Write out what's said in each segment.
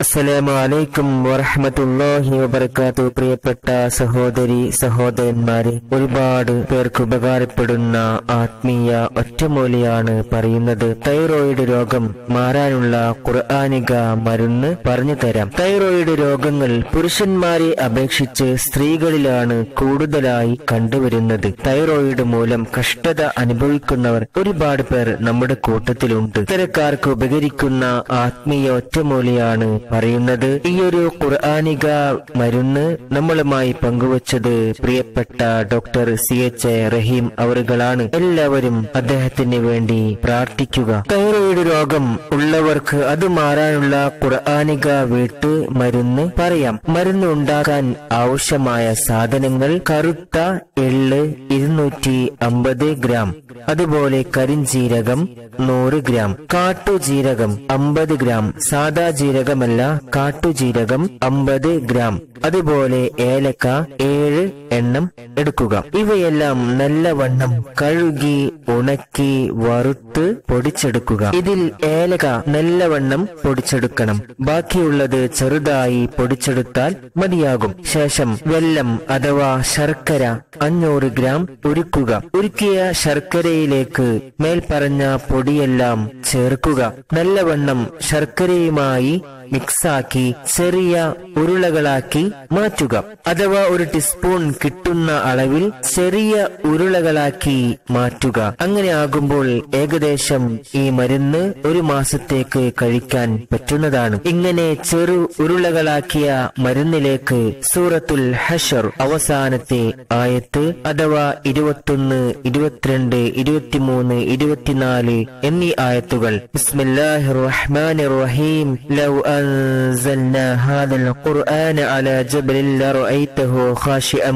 അസ്സലാമു അലൈക്കും വറഹ്മത്തുള്ളാഹി വബർക്കാത്തു പ്രിയപ്പെട്ട സഹോദരി സഹോദരന്മാരെ ഒരുപാട് പേർക്ക് ഉപകാരപ്പെടുന്ന ആത്മീയ ഒറ്റമൂലിയാണ് പറയുന്നത് തൈറോയിഡ് രോഗം മാറാനുള്ള ഖുർആാനിക മരുന്ന് പറഞ്ഞു തരാം തൈറോയിഡ് രോഗങ്ങൾ പുരുഷന്മാരെ അപേക്ഷിച്ച് സ്ത്രീകളിലാണ് കൂടുതലായി കണ്ടുവരുന്നത് തൈറോയിഡ് മൂലം കഷ്ടത അനുഭവിക്കുന്നവർ ഒരുപാട് പേർ നമ്മുടെ കൂട്ടത്തിലുണ്ട് ഇത്തരക്കാർക്ക് ഉപകരിക്കുന്ന ആത്മീയ ഒറ്റമൂലിയാണ് പറയുന്നത് ഈ ഒരു ഖുർആാനിക മരുന്ന് നമ്മളുമായി പങ്കുവച്ചത് പ്രിയപ്പെട്ട ഡോക്ടർ സി എച്ച് റഹീം അവറുകളാണ് എല്ലാവരും അദ്ദേഹത്തിന് വേണ്ടി പ്രാർത്ഥിക്കുക തൈറോയിഡ് രോഗം ഉള്ളവർക്ക് അത് മാറാനുള്ള ഖുർആാനിക വീട്ടു മരുന്ന് പറയാം മരുന്ന് ഉണ്ടാക്കാൻ ആവശ്യമായ സാധനങ്ങൾ കറുത്ത എള്ള് ഇരുന്നൂറ്റി അമ്പത് ഗ്രാം അതുപോലെ കരിഞ്ജീരകം നൂറ് ഗ്രാം കാട്ടുജീരകം അമ്പത് ഗ്രാം സാദാ ജീരകമല്ല കാട്ടുജീരകം അമ്പത് ഗ്രാം അതുപോലെ ഏലക്ക ഏഴ് എണ്ണം എടുക്കുക ഇവയെല്ലാം നല്ലവണ്ണം കഴുകി ഉണക്കി വറുത്ത് പൊടിച്ചെടുക്കുക ഇതിൽ ഏലക നല്ലവണ്ണം പൊടിച്ചെടുക്കണം ബാക്കിയുള്ളത് ചെറുതായി പൊടിച്ചെടുത്താൽ മതിയാകും ശേഷം വെല്ലം അഥവാ ശർക്കര അഞ്ഞൂറ് ഗ്രാം ഉരുക്കുക ഉരുക്കിയ ശർക്കരയിലേക്ക് മേൽപ്പറഞ്ഞ പൊടിയെല്ലാം ചേർക്കുക നല്ലവണ്ണം ശർക്കരയുമായി മിക്സാക്കി ചെറിയ ഉരുളകളാക്കി മാറ്റുക അഥവാ ഒരു ടീസ്പൂൺ കിട്ടുന്ന അളവിൽ ചെറിയ ഉരുളകളാക്കി മാറ്റുക അങ്ങനെ ആകുമ്പോൾ ഏകദേശം ഈ മരുന്ന് ഒരു മാസത്തേക്ക് കഴിക്കാൻ പറ്റുന്നതാണ് ഇങ്ങനെ ചെറു ഉരുളകളാക്കിയ മരുന്നിലേക്ക് സൂറത്തുൽ ഹഷർ അവസാനത്തെ ആയത്ത് അഥവാ ഇരുപത്തൊന്ന് ഇരുപത്തിരണ്ട് ഇരുപത്തിമൂന്ന് ഇരുപത്തിനാല് എന്നീ ആയത്തുകൾ ബിസ്മില്ലാഹിർ റഹ്മാനിർ റഹീം ലൗ أنزلنا هذا القرآن على جبل لرأيته خاشئا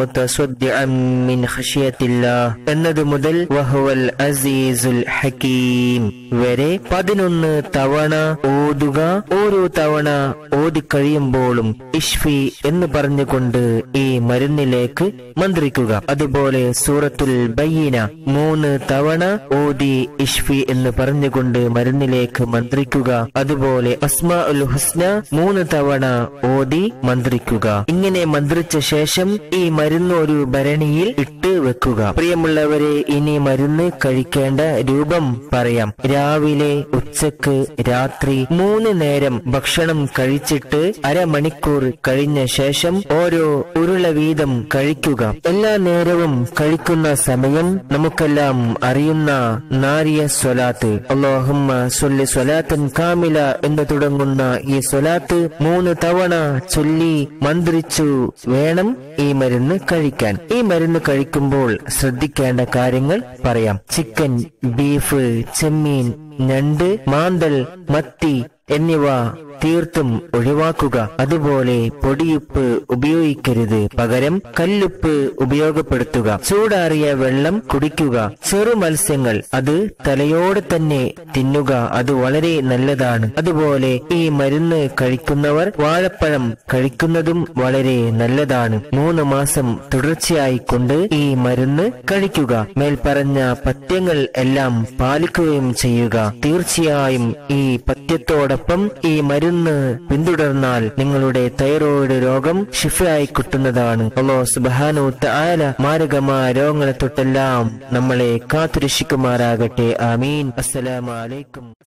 متصدعا من خشية الله എന്നത് മുതൽ വഹുവൽ അസീസുൽ ഹക്കീം വരെ പതിനൊന്ന് തവണ ഓതുക ഓരോ തവണ ഓതിക്കഴിയുമ്പോഴും ഇഷ്ഫി എന്ന് പറഞ്ഞുകൊണ്ട് ഈ മരുന്നിലേക്ക് മന്ത്രിക്കുക അതുപോലെ സൂറത്തുൽ ബയ്യന മൂന്ന് തവണ ഓതി ഇഷ്ഫി എന്ന് പറഞ്ഞുകൊണ്ട് മരുന്നിലേക്ക് മന്ത്രിക്കുക അതുപോലെ അസ്മാ ഉൽ ഹുസ്ന മൂന്ന് തവണ ഓതി മന്ത്രിക്കുക ഇങ്ങനെ മന്ത്രിച്ച ശേഷം ഈ മരുന്ന് ഒരു ഭരണിയിൽ ഇട്ട് വെക്കുക പ്രിയമുള്ളവരെ ഇനി മരുന്ന് കഴിക്കേണ്ട രൂപം പറയാം രാവിലെ ഉച്ചക്ക് രാത്രി മൂന്ന് നേരം ഭക്ഷണം കഴിച്ചിട്ട് അരമണിക്കൂർ കഴിഞ്ഞ ശേഷം ഓരോ ഉരുള വീതം കഴിക്കുക എല്ലാ നേരവും കഴിക്കുന്ന സമയം നമുക്കെല്ലാം അറിയുന്ന നാരിയ സ്വലാത്ത് അള്ളാഹുമ്മ സൊല്ലി സ്വലാത്തൻ കാമില എന്ന് തുടങ്ങുന്ന ഈ സ്വലാത്ത് മൂന്ന് തവണ ചൊല്ലി മന്ത്രിച്ചു വേണം ഈ മരുന്ന് കഴിക്കാൻ ഈ മരുന്ന് കഴിക്കുമ്പോൾ ശ്രദ്ധിക്കേണ്ട കാര്യങ്ങൾ പറയാം ചിക്കൻ ബീഫ് ചെമ്മീൻ ഞണ്ട് മാന്തൽ മത്തി എന്നിവ തീർത്തും ഒഴിവാക്കുക അതുപോലെ പൊടിയുപ്പ് ഉപയോഗിക്കരുത് പകരം കല്ലുപ്പ് ഉപയോഗപ്പെടുത്തുക ചൂടാറിയ വെള്ളം കുടിക്കുക ചെറു മത്സ്യങ്ങൾ അത് തലയോടെ തന്നെ തിന്നുക അത് വളരെ നല്ലതാണ് അതുപോലെ ഈ മരുന്ന് കഴിക്കുന്നവർ വാഴപ്പഴം കഴിക്കുന്നതും വളരെ നല്ലതാണ് മൂന്ന് മാസം തുടർച്ചയായി കൊണ്ട് ഈ മരുന്ന് കഴിക്കുക മേൽപ്പറഞ്ഞ പഥ്യങ്ങൾ എല്ലാം പാലിക്കുകയും ചെയ്യുക തീർച്ചയായും ഈ പഥ്യത്തോടൊപ്പം ഈ മരുന്ന് പിന്തുടർന്നാൽ നിങ്ങളുടെ തൈറോയിഡ് രോഗം ഷിഫയായി കിട്ടുന്നതാണ് അല്ലോ സുബാനു താല മാരകമായ രോഗങ്ങളെ തൊട്ടെല്ലാം നമ്മളെ കാത്തുരക്ഷിക്കുമാറാകട്ടെ ആമീൻ അസ്സലാമലൈക്കും